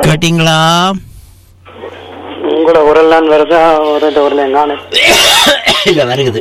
கேட்டீங்களா உங்களோட உரல்லாம் வருதா ஒரு ஊரில் எங்கானு இல்ல வருகுது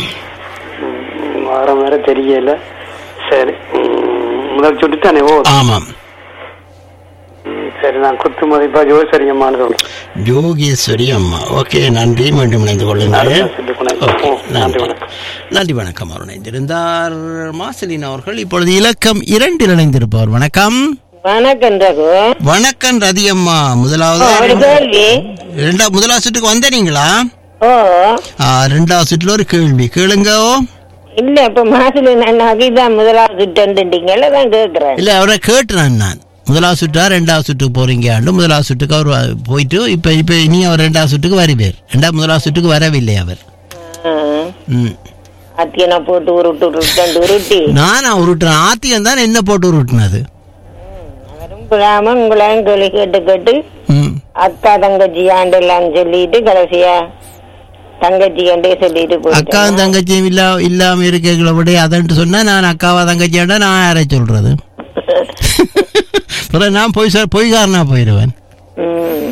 வர மாதிரி தெரியல சரி ம், முதல் சுட்டு தானே ஓ ஆமாம் ம், சரி நான் குத்து மதிப்பா ஜோசரியம்மான்னு சொல்றேன் யோகேஸ்வரி அம்மா ஓகே நன்றி மீண்டும் இணைந்து கொள்ளுங்கள் நல்ல சுட்டுக்குணம். ஓகே ஓ, நன்றி நன்றி வணக்கம். நன்றி வணக்கம் அவர் இணைந்திருந்தார் மாசலின் அவர்கள் இப்பொழுது இலக்கம் இரண்டில் இணைந்திருப்பவர் வணக்கம் வணக்கம் ரகு வணக்கம் ரதி அம்மா முதலாவது ஒரு கேள்வி ரெண்டா முதலாவது சுற்றுக்கு வந்தீங்களா ஓ ஆ, ரெண்டாவது சுற்றுல ஒரு கேள்வி கேளுங்க இல்ல இப்ப மாசுல நான் இதான் முதலாவது சுட்டுட்டீங்கல்ல தான் கேக்குறேன் இல்ல அவரை கேட்டுறேன் நான் முதலாவது சுற்றா ரெண்டாவது சுற்றுக்கு போறீங்க முதலாவது சுற்றுக்கு அவர் வ- போயிட்டு இப்ப இப்ப இனி அவர் ரெண்டாவது சுற்றுக்கு வருவார் ரெண்டாவது முதலாவது சுற்றுக்கு வரவில்லை அவர் ம் அத்தியனை போட்டு உருட்டு உருட்டு உருட்டி நானா உருட்டுறேன் ஆத்தியம் தான் என்ன போட்டு உருட்டுனது அவரும் விடாம உங்களையும் கேள்வி கேட்டு கேட்டு ம் அக்கா தங்கச்சி ஆண்டெல்லாம் சொல்லிட்டு கடைசியா தங்கச்சி கண்டே சொல்லிட்டு அக்கா போயிட்டேன் தங்கச்சியும் இல்ல இல்லாம இருக்கிற விட அதன்ட்டு சொன்னா நான் அக்காவா தங்கச்சியாண்டா நான் யாரை சொல்றது அப்புறம் நான் போய் சார் பொய்காரனா போயிடுவேன் ம்.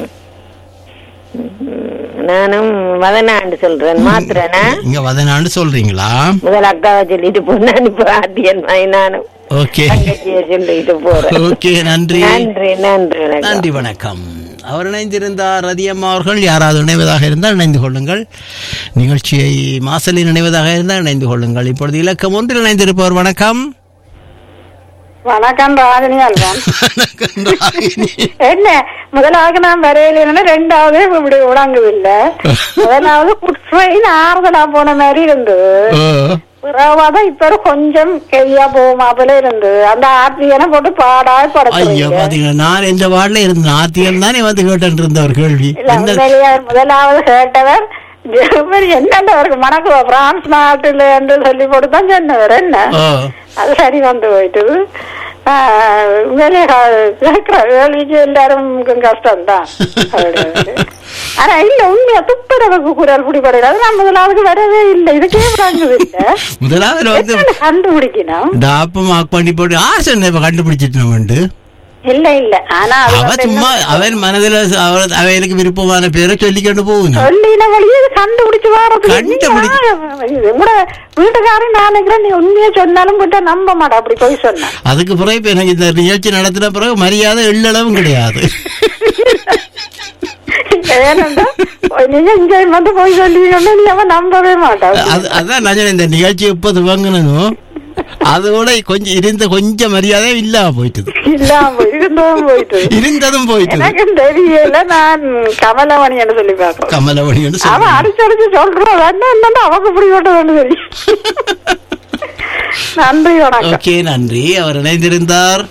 நானும் மதனாண்டு சொல்றேன் மாத்திரனா இங்க வதனான்னு சொல்றீங்களா முதல் அக்காவை சொல்லிட்டு போனான் இப்ப ஆத்தியன் வாய் நானும் ஓகே தங்கச்சியை சொல்லிட்டு போறேன் ஓகே நன்றி நன்றி நன்றி வணக்கம் நன்றி வணக்கம் அவர் இணைந்திருந்தார் ரதியம்மா அவர்கள் யாராவது இணைவதாக இருந்தால் இணைந்து கொள்ளுங்கள் நிகழ்ச்சியை மாசலில் இணைவதாக இருந்தால் இணைந்து கொள்ளுங்கள் இப்பொழுது இலக்கம் ஒன்றில் இணைந்திருப்பவர் வணக்கம் வணக்கம் ராஜினி அல்வான் வணக்கம் ராகினி. என்ன முதலாவது நான் வரையில ரெண்டாவது இப்படி உடங்குதில்லை முதலாவது குட்ரெயின் ஆறுதலா போன மாதிரி இருந்தது ஓ, பிறகுதான் இப்ப கொஞ்சம் ஹெவியா போகுமாப்பில இருந்தது அந்த ஆர்த்தியனை போட்டு பாடாய் ஐயோ படத்துறீங்க பாத்தீங்களா நான் எந்த வார்டில் இருந்தேன் ஆத்தியம் தானே வந்து கேட்டு இருந்த ஒரு கேள்வி இல்ல எந்த உண்மையிலேயே அவர் முதலாவது கேட்டவர் ஜெர்மனி என்னண்டவருக்கு மணக்குவா பிரான்ஸ் நாட்டுல என்று சொல்லி போட்டு தான் சொன்னவர் என்ன ஓ அது சரி வந்து போயிட்டது ஆஹ் உண்மையிலேயே கேட்கிற கேள்விக்கு எல்லாரும் கஷ்டம்தான் ஆனா இல்ல உண்மையா துப்புரவுக்கு குரல் பிடிபடையில அது நான் முதலாவது வரவே இல்லை இதுக்கே விடாங்குது இல்ல முதலாவது வந்து என்னன்னு கண்டுபிடிக்கணும் டாப்பம் மார்க் பண்ணி போட்டு ஆசை இப்ப கண்டுபிடிச்சிட்டு இல்ல இல்ல ஆனா அது அவ வந்து சும்மா அவன் மனதுல அவ- அவைகளுக்கு விருப்பமான பேரை சொல்லிக்கொண்டு போகணும் சொல்லின வழியே இது கண்டுபிடிச்சு வாரது கண்டுபிடி- கூட வீட்டுக்காரன் நான் நினைக்கிறேன் நீ உண்மையா சொன்னாலும் கூட நம்ப மாட்டா அப்படி போய் சொன்ன அதுக்கு பிறகு இப்ப எனக்கு இந்த நிகழ்ச்சி நடத்தின பிறகு மரியாதை எள்ளளவும் கிடையாது ஏனென்றா நீங்க இங்க வந்து போய் சொல்லி நீ அவன் நம்பவே மாட்டான் அது அதான் நான் சொன்னேன், இந்த நிகழ்ச்சி எப்போ துவங்கணும் அதோட கொஞ்சம் இருந்த கொஞ்சம் மரியாதை இல்லாம போயிட்டுது இல்லாம இருந்தும் போயிட்டு இருந்ததும் போயிட்டுது எனக்கு தெரியல நான் கமலவணி என்று சொல்லி பார்ப்போம் கமலவணி அவன் சொல்றேன் அடிச்சு அடிச்சு சொல்றான் என்ன என்னன்னா அவங்க இப்படி ஓட்டதுன்னு தெரியும் நன்றி வணக்கம் ஓகே நன்றி அவர் இணைந்திருந்தார்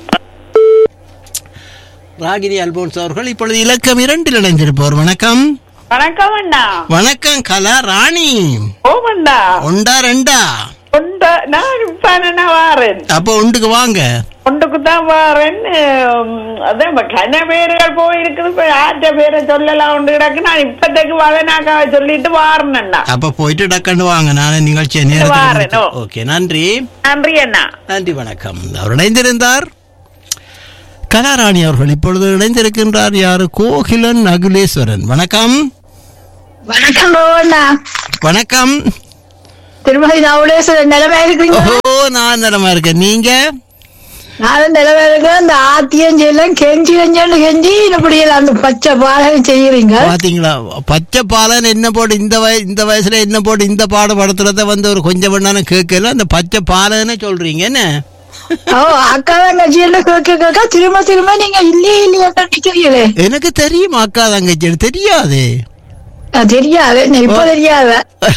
ராகினி அல்போன்ஸ் அவர்கள் இப்பொழுது இலக்கம் இரண்டில் இணைந்திருப்பவர் வணக்கம் வணக்கம் அண்ணா வணக்கம் கலா ராணி ஓமண்ணா ஒண்டா ரெண்டா கொண்ட நான் இப்ப என்ன வாரேன் அப்போ ஒண்டுக்கு வாங்க கொண்டுக்கு தான் வாரேன் அதான் இப்ப கன பேர்கள் போயிருக்குது இப்ப யார்கிட்ட பேரை சொல்லலாம் உண்டு கிடக்கு நான் இப்பதைக்கு வதனாக்காவை சொல்லிட்டு வாரேன் அப்ப போயிட்டு டக்குன்னு வாங்க நான் நிகழ்ச்சியை வாரேன், நேரத்தில் ஓ. ஓகே நன்றி நன்றி அண்ணா நன்றி வணக்கம் அவர் இணைந்திருந்தார் கலாராணி அவர்கள் இப்பொழுது இணைந்திருக்கின்றார் யாரு கோகிலன் அகிலேஸ்வரன் வணக்கம் வணக்கம் ரோவண்ணா வணக்கம் திருமதி நவுலேஸ்வரர் நிலைமை இருக்கிறீங்க ஓ நான் நலமா இருக்கேன் நீங்க நானும் நிலைமை இருக்கேன் அந்த ஆத்தியம் செய்யலாம் கெஞ்சி கெஞ்சு கெஞ்சி இப்படியெல்லாம் அந்த பச்சை பாலம் செய்யறீங்க பாத்தீங்களா பச்சை பாலன் என்ன போட்டு இந்த வய இந்த வயசுல என்ன போட்டு இந்த பாடுபடுத்துறத வந்து ஒரு கொஞ்சம் பண்ணாலும் கேட்கல அந்த பச்சை பாலன்னு சொல்றீங்க என்ன ஓ அக்கா தங்கச்சி எல்லாம் கேட்க கேட்க திரும்ப திரும்ப நீங்க இல்லையே இல்லையா நிக்கிறீங்களே எனக்கு தெரியும் அக்கா தங்கச்சி எனக்கு தெரியாது அது தெரியாது நான் இப்ப தெரியாத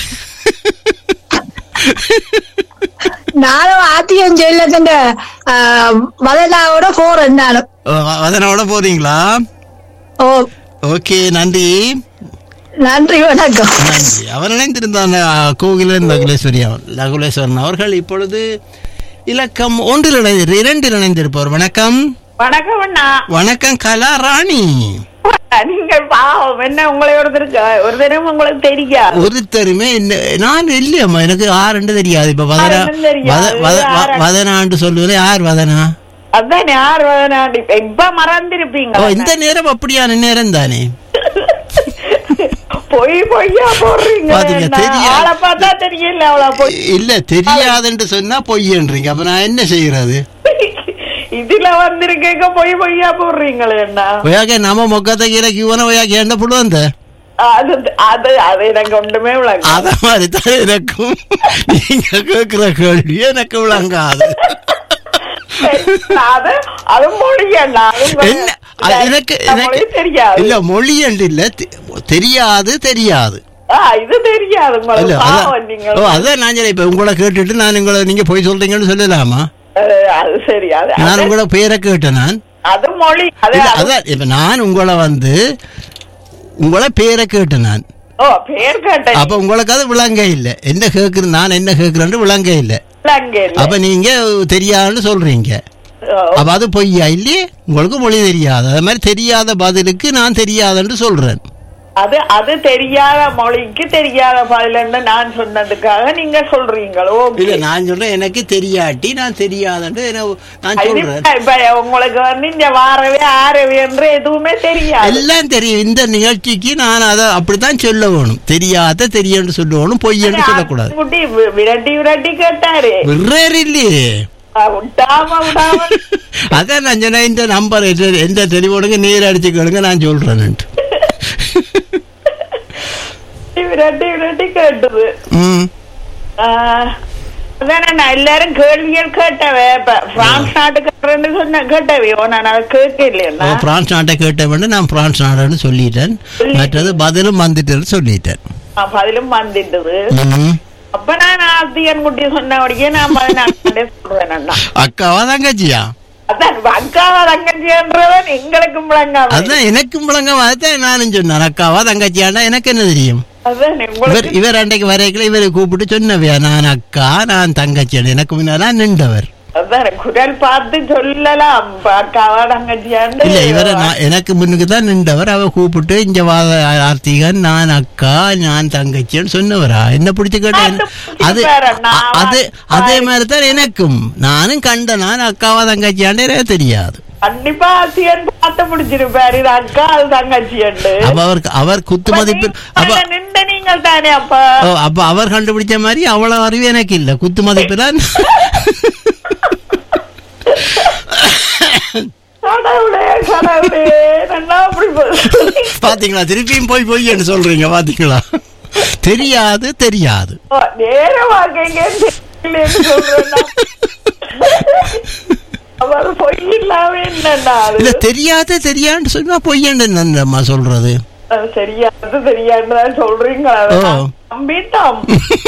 நானும் ஆத்தியம் செய்யலத்தின் மதனாவோட போறேன் நானும் ஓ, அதனோட போறீங்களா ஓ ஓகே நன்றி நன்றி வணக்கம் நன்றி அவர் இணைந்திருந்தார் அஹ், கோகிலன் லகுலேஸ்வரி அவர்- லகுலேஸ்வரன் அவர்கள் இப்பொழுது இலக்கம் ஒன்றில் இணைந்து இரண்டில் இணைந்திருப்பவர் வணக்கம் வணக்கம் அண்ணா வணக்கம் கலா ராணி நீங்கள் பாவம் என்ன உங்களை ஒருத்தருக்கு ஒரு தடவை உங்களுக்கு தெரியாது ஒருத்தருமே என்ன நான் இல்லையம்மா எனக்கு ஆறுண்டு தெரியாது இப்ப வதனா ஆறுன்னு தெரியாது. வத- வத- வ- ஆறு. வதனான்னு சொல்லுவேன் யார் வதனா அதான் யார் வேணாண்டி இப்ப மறந்திருப்பீங்க ஓ இந்த நேரம் அப்படியான நேரம் தானே பொய் பொய்யா போடுறீங்க பாத்தீங்க, என்ன? தெரியாது. ஆளை பார்த்தா தெரியல அவ்வளவு பொய் இல்ல தெரியாதுன்னு சொன்னா பொய்யன்றீங்க அப்ப நான் என்ன செய்யறது இதுல வந்திருக்கேங்க பொய் பொய்யா போடுறீங்களே என்ன ஒயாக்க நம்ம மொக்கத்தை கீழே கியூவன ஒயாக்க என்ன புழுவந்த அது அது அது எனக்கு ஒன்றுமே விளங்க அத மாதிரி தான் எனக்கும் நீங்க கேட்கிற கேள்வி எனக்கு விளங்காது அது அது மொழி அண்ணா அது என்ன அது எனக்கு எனக்கு மொழி தெரியாது இல்ல மொழி என்று இல்ல தெ- தெரியாது தெரியாது ஆ, இது தெரியாது இல்ல உங்களுக்கு அதான் பாவம் நீங்க ஓ அதான் நான் சொல்ல இப்ப உங்களை கேட்டுட்டு நான் உங்களை நீங்க போய் சொல்றீங்கன்னு சொல்லலாமா அஹ், அது சரி அது நான் அது- உங்களை பேரை கேட்டேன் நான் அது மொழி அது இல்ல, அது- அதான் இப்ப நான் உங்களை வந்து உங்களை பேரை கேட்டேன் நான் ஓ பேர் கேட்டேன் அப்ப உங்களுக்கு அது விளங்க இல்ல என்ன கேக்குற நான் என்ன கேக்குறேன்னு விளங்க இல்ல அங்க இல்ல. அப்ப நீங்க தெரியாதுன்னு சொல்றீங்க ஓ, அப்ப அது பொய்யா இல்லையே உங்களுக்கு மொழி தெரியாது அது மாதிரி தெரியாத பதிலுக்கு நான் தெரியாதுன்னு சொல்றேன் அது அது தெரியாத மொழிக்கு தெரியாத பதிலன்னு நான் சொன்னதுக்காக நீங்க சொல்றீங்களோ இல்ல நான் சொல்றேன் எனக்கு தெரியாட்டி நான் தெரியாதுன்னு என்ன- நான் சொல்றேன் இப்ப உங்களுக்கு வந்து இந்த வாரவே ஆரவே என்று எதுவுமே தெரியாது எல்லாம் தெரியும் இந்த நிகழ்ச்சிக்கு நான் அதை அப்படித்தான் சொல்ல வேணும் தெரியாத தெரியன்னு சொல்லணும் பொய்யன்னு சொல்லக்கூடாது குட்டி வி- விரட்டி விரட்டி கேட்டாரு விடுறாரு இல்லையே அஹ், விட்டாம விடாம அதான் நான் சொன்னேன் இந்த நம்பர் எந்த டெலிஃபோனுக்கு நேர் அடிச்சு கேளுங்க நான் சொல்றேன்ட்டு விரட்டி விரட்டி கேட்டது ம் ஆஹ், அதானே நான் எல்லாரும் கேள்விகள் கேட்டவே இப்ப பிரான்ஸ் நாட்டுக்காரன்னு சொன்ன கேட்டவே நான் அதை கேட்க ஓ, இல்லையா பிரான்ஸ் நாட்டை கேட்ட வேண்டும் நான் பிரான்ஸ் நாடுன்னு சொல்லிட்டேன் மற்றது பதிலும் வந்துட்டுன்னு சொல்லிட்டேன் பதிலும் வந்துட்டது ம். அப்ப நான் ஆத்தியன் குட்டி சொன்னபடியே நான் பதினாட்டே சொல்றேன் அண்ணா அக்காவா தங்கச்சியா அதான் அக்காவா தங்கச்சின்றவன் எங்களுக்கும் விளங்காம அதான் எனக்கும் விளங்காம அதான் நானும் சொன்னேன் அக்காவா தங்கச்சியாண்டா எனக்கு என்ன தெரியும் அதான் இவர் உங்களுக்கு இவர் அன்றைக்கு வரைக்கும் இவரை கூப்பிட்டு சொன்னவையா நான் அக்கா நான் தங்கச்சி எனக்கு முன்னால நின்றவர் அதான் குரல் பார்த்து சொல்லலாம் இப்ப அக்காவா தங்கச்சியாண்டு இல்ல இவரை நான் எனக்கு முன்னுக்கு தான் நின்றவர் அவ கூப்பிட்டு இங்க வாத ஆர்த்திகன் நான் அக்கா நான் தங்கச்சின்னு சொன்னவரா என்ன பிடிச்சு கேட்டேன் அது அ- அது அதே மாதிரி தான் எனக்கும் நானும் கண்ட நான் அக்காவா தங்கச்சியாண்டு எனக்கு தெரியாது கண்டிப்பா ஆசியன் பார்த்து பிடிச்சிருப்பாரு இது அக்கா அது தங்கச்சியாண்டு அப்ப அவர் அவர் குத்து மதிப்பு அப்ப நின்ற நீங்கள் தானே அப்ப ஓ, அப்ப அவர் கண்டுபிடிச்ச மாதிரி அவ்வளவு அறிவு எனக்கு இல்ல குத்து மதிப்புல கடவுளே கடவுளே நல்லா அப்படி போ- பாத்தீங்களா திருப்பியும் போய் போய் என்று சொல்றீங்க பாத்தீங்களா தெரியாது தெரியாது ஓ, நேரமா கேங்க சொல்றேன் நான். அவர் பொய் இல்லாம என்னன்னா அது இல்ல தெரியாது தெரியான்னு சொன்னா பொய்யன்னு என்னம்மா சொல்றது அது தெரியாது தெரியாதுன்னு தான் சொல்றீங்களா அதை ஓ. நான் நம்பிட்டோம்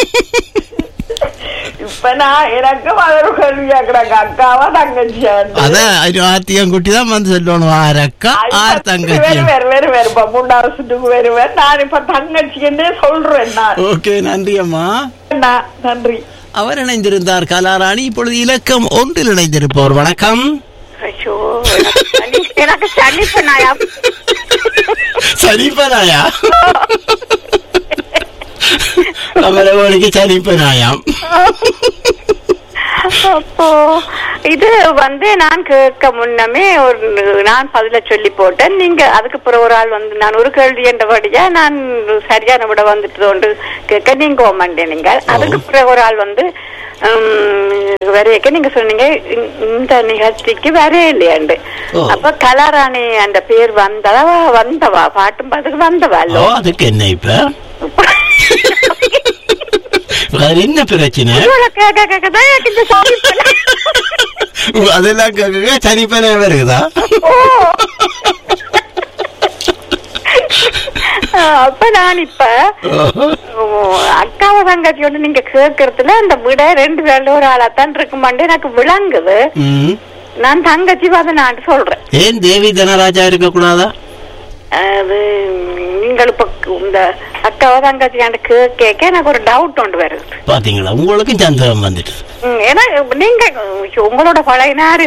இப்ப நான் எனக்கு மதர் கேள்வி கேக்குறாங்க அக்காவா தங்கச்சியான்னு அதான் ஆர்த்திகம் குட்டி தான் வந்து சொல்லணும் ஆர் அக்கா ஆர் தங்கச்சி வேறு வேறு வேறு வேறு இப்ப மூன்றாவது சுட்டுக்கு வருவேன் நான் இப்ப தங்கச்சின்னே சொல்றேன் நான் ஓகே நன்றி அம்மா நான் நன்றி அவர் இணைந்திருந்தார் கலாராணி இப்பொழுது இலக்கம் ஒன்றில் இணைந்திருப்பவர் வணக்கம் ஐயோ எனக்கு சளிப்பு நாயா சரிப்பனாயா கமலவாணிக்கு சரிப்பனாயாம் அப்போ இது வந்து நான் கேட்க முன்னமே ஒரு நான் பதில சொல்லி போட்டேன் நீங்க அதுக்கு பிறகு ஒரு ஆள் வந்து நான் ஒரு கேள்வி என்றபடியா நான் சரியான விட வந்துட்டு கொண்டு கேட்க நீங்க போக மாட்டேன் நீங்க அதுக்கு பிறகு ஒரு ஆள் வந்து உம், வரையக்க நீங்க சொன்னீங்க இந்த- இந்த நிகழ்ச்சிக்கு வரைய இல்லையாண்டு ஓ. அப்ப கலாராணி அந்த பேர் வந்தவா வந்தவா பாட்டும் பாட்டுக்கு வந்தவா ஓ அதுக்கு என்ன இப்ப வேற என்ன பிரச்சனை இவ்வளவு கேட்க கேட்கதான் எனக்கு இந்த சலிப்பு. அதெல்லாம் கேட்க சரிப்பன வருகுதா ஓ. அப்ப நான் இப்ப ஓ, அக்காவை தங்கச்சி ஒண்ணு நீங்க கேட்கறதுல அந்த விட ரெண்டு பேர்ல ஒரு ஆளாத்தான் இருக்குமாண்டு எனக்கு விளங்குது ம். நான் தங்கச்சி நான் சொல்றேன் ஏன் தேவி தனராஜா இருக்க கூடாதா அது நீங்கள் இப்ப இந்த அக்காவை தங்கச்சி கேட்க எனக்கு ஒரு டவுட் ஒன்று வருது பாத்தீங்களா உங்களுக்கும் சந்தேகம் வந்துட்டு ம், ஏன்னா நீங்க உங்களோட பழையனாரு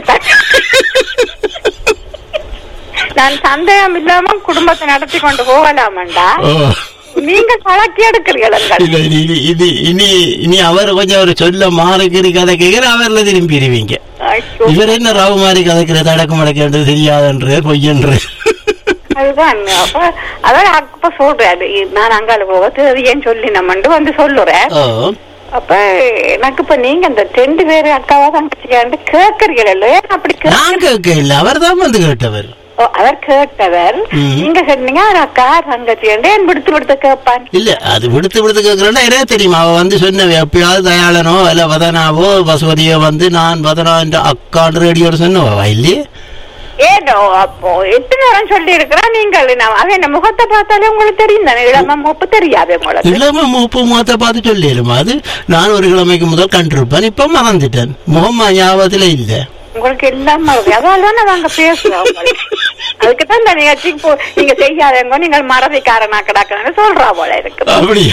நான் சந்தேகம் இல்லாம குடும்பத்தை நடத்தி கொண்டு போகலாமண்டா ஓ நீங்க கலக்கி எடுக்கிறீர்கள் இல்ல இது இது- இது இனி இனி அவர் கொஞ்சம் அவர் சொல்ல மாறுகிற கதை கேட்கிற அவர்ல திரும்பிடுவீங்க ஐயோ, இவர் என்ன ராவு மாதிரி கதைக்கிறது அடக்கு மடக்கிறது தெரியாதன்று பொய்யன்று அதுதான் அப்ப அதான் அப்ப சொல்றாரு நான் அங்கால போக தெரியும் சொல்லி நம்மண்டு வந்து சொல்லுறேன் ஓ அப்ப எனக்கு இப்ப நீங்க இந்த ரெண்டு பேரு அக்காவா தங்கச்சியாண்டு கேட்கறீங்களோ ஏன் அப்படி கேட்க- நான் கேட்க இல்ல அவர் தான் வந்து கேட்டவர் ஓ, அவர் கேட்டவர் ம். நீங்க சொன்னீங்க அவர் அக்கா தங்கச்சியாண்டு ஏன் விடுத்து விடுத்து கேட்பான் இல்ல அது விடுத்து விடுத்து கேட்கறேன்னா எனக்கு தெரியுமா அவ வந்து சொன்ன எப்பயாவது தயாளனோ இல்ல வதனாவோ பசுவதியோ வந்து நான் வதனா என்ற அக்கான் ரேடியோ சொன்னவா இல்லையே ஏதோ அப்போ எட்டு நேரம் சொல்லி இருக்கிறான் நீங்கள் நான் அவன் என்ன முகத்தை பார்த்தாலே உங்களுக்கு தெரியும் தானே இளம மூப்பு தெரியாது உங்களுக்கு இளம மூப்பு முகத்தை பார்த்து சொல்லிடுமா அது நான் ஒரு கிழமைக்கு முதல் கண்டிருப்பேன் இப்ப மறந்துட்டேன் முகம் ஞாபகத்துல இல்ல உங்களுக்கு எல்லாம் மறதி அதால தானே நாங்க பேசுறோம் உங்களுக்கு. அதுக்கு தான் இந்த நிகழ்ச்சிக்கு போ நீங்க செய்யாதவங்க நீங்கள் மறதிக்காரனா கிடக்குன்னு சொல்றா போல இருக்கு அப்படியா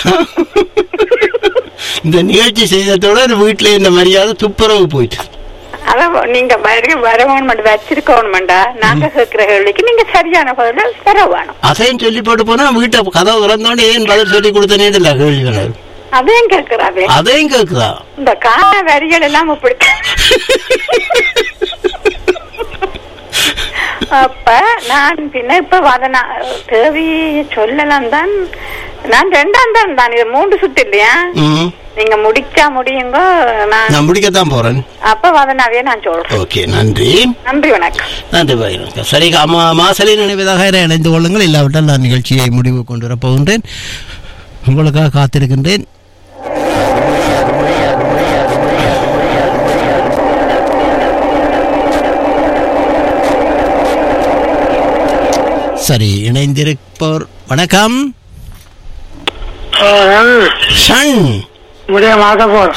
இந்த நிகழ்ச்சி செய்ததோட இந்த வீட்டுல இந்த மரியாதை துப்புரவு போயிட்டு அதான் நீங்க மறுபடியும் வரவேணும் வச்சிருக்கணும்டா நாங்க கேட்கிற கேள்விக்கு நீங்க சரியான பதில தர வேணும் அதையும் சொல்லி போட்டு போனா வீட்டை கதவு திறந்தோடனே ஏன் பதில் சொல்லி கொடுத்தனே இல்ல கேள்வி வராது அதையும் கேட்கிறாவே அதையும் கேக்குதா இந்த கால வரிகள் எல்லாம் இப்படி அப்ப நான் பின்ன இப்ப வதனா தேவி சொல்லலாம் தான் நான் ரெண்டாம் தான் தான் இது மூன்று சுத்து இல்லையா ம் நீங்க முடிச்சா முடியுங்க நான் நான் முடிக்கத்தான் போறேன் அப்ப வதனாவே நான் சொல்றேன் ஓகே நன்றி நன்றி வணக்கம் நன்றி பாயிருங்க சரி அம்மா மாசலை நினைவதாக இணைந்து கொள்ளுங்கள் இல்லாவிட்டால் நான் நிகழ்ச்சியை முடிவு கொண்டு வரப் போகின்றேன் உங்களுக்காக காத்திருக்கின்றேன் சரி இணைந்திருப்போர் வணக்கம் ஷன் முடிய மாத்த போறோம்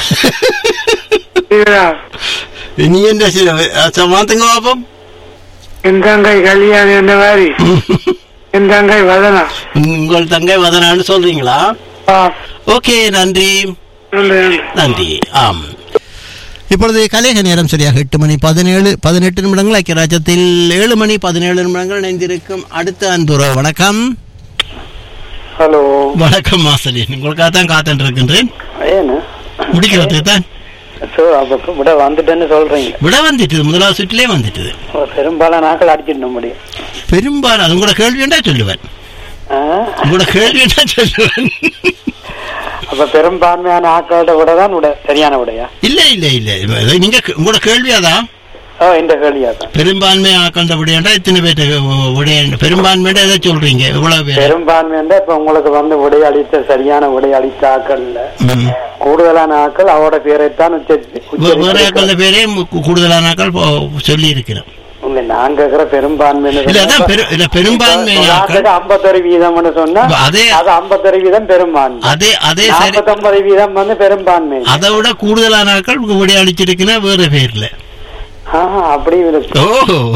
நீ என்ன மாத்துங்க பாப்போம் என் தங்கை கல்யாணம் என்ன மாதிரி என் தங்கை வதனா உங்கள் தங்கை வதனான்னு சொல்றீங்களா ஓகே நன்றி நன்றி ஆம் இப்பொழுது கலேக நேரம் சரியாக எட்டு மணி பதினேழு பதினெட்டு நிமிடங்கள் ஐக்கிய ராஜ்யத்தில் ஏழு மணி பதினேழு நிமிடங்கள் இணைந்திருக்கும் அடுத்த அன்புற வணக்கம் ஹலோ வணக்கம் மாசலின் உங்களுக்காக தான் காத்துட்டு இருக்கின்றேன் ஏன்னு முடிக்கிறதுக்கு தான் சோ அப்ப விட வந்துட்டேன்னு சொல்றீங்க விட வந்துட்டுது முதலாவது சுற்றிலே வந்துட்டுது பெரும்பாலான நாட்கள் அடிச்சிட முடியும் பெரும்பாலும் அது உங்களோட கேள்வி என்ன சொல்லுவேன் ஆ? உங்களோட கேள்வி என்ன சொல்லுவேன் அப்ப பெரும்பான்மையான ஆட்களோட விட தான் விட சரியான விடையா இல்ல இல்ல இல்ல இது நீங்க உங்களோட கேள்வி அதான் ஓ இந்த கேள்வியா தான் பெரும்பான்மை ஆக்கண்ட விடையாண்டா இத்தனை பேர்ட்ட விடையாண்ட பெரும்பான்மையோட எதை சொல்றீங்க இவ்வளவு பேர் பெரும்பான்மை இப்ப உங்களுக்கு வந்து விடை அளித்த சரியான விடை அளித்த ஆக்கள்ல ம். கூடுதலான ஆக்கள் அவரோட பேரைத்தான் உச்சரித்து வே- வேற உச்சரித்து- ஆக்கள பேரே மு- கூடுதலான ஆக்கள் சொல்லி இருக்கிறோம் இல்ல நான் கேக்குற பெரும்பான்மைன்னு இல்ல அதான் பெரு- இல்ல பெரும்பான்மை ஆக்கள் ஐம்பத்தொரு வீதம்னு சொன்னா அதே அது ஐம்பத்தொரு வீதம் பெரும்பான்மை அதே அதே சரி நாற்பத்தொன்பது வீதம் வந்து பெரும்பான்மை அதை விட கூடுதலான ஆக்கள் விடை அளிச்சிருக்குன்னா வேற பேர்ல ஆஹா, அப்படி இருக்கு ஓ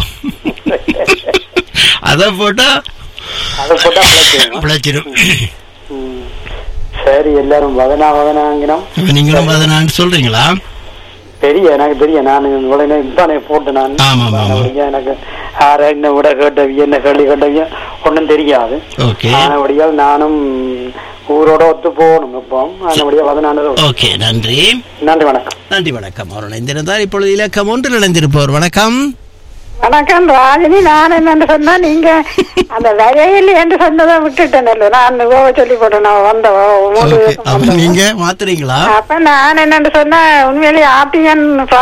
அத போட்டா அதை போட்டா பிழைச்சிரும். பிழைச்சிரும் ம். சரி எல்லாரும் வதனா வதனாங்கினம் நீங்களும் அதை நான் சொல்றீங்களா தெரிய எனக்கு தெரிய நான் உடனே இப்பதானே போட்டு நான் ஆமா, ஆமா, ஆமா. அப்படியா எனக்கு ஆற என்ன விட கேட்டவிய என்ன கேள்வி கேட்டவிய ஒன்றும் தெரியாது ஓகே ஆனபடியால் நானும் ஊரோட ஒத்து போகணும் இப்போ ஆனபடியா வதனானது ஓகே நன்றி நன்றி வணக்கம் நன்றி வணக்கம் அவர் இணைந்திருந்தார் இப்பொழுது இலக்கம் ஒன்றில் இணைந்திருப்பவர் வணக்கம் வணக்கம் ராஜினி நான் என்னன்னு சொன்னா நீங்க அந்த வரையில் என்று சொன்னதை விட்டுட்டேன் நான் ஓவ சொல்லி போட்டேன் நான் வந்த மூணு ஓகே வருஷம் அப்ப வந்தேன். நீங்க மாத்துறீங்களா அப்ப நான் என்னன்னு சொன்னா உண்மையிலேயே ஆர்டிஎன்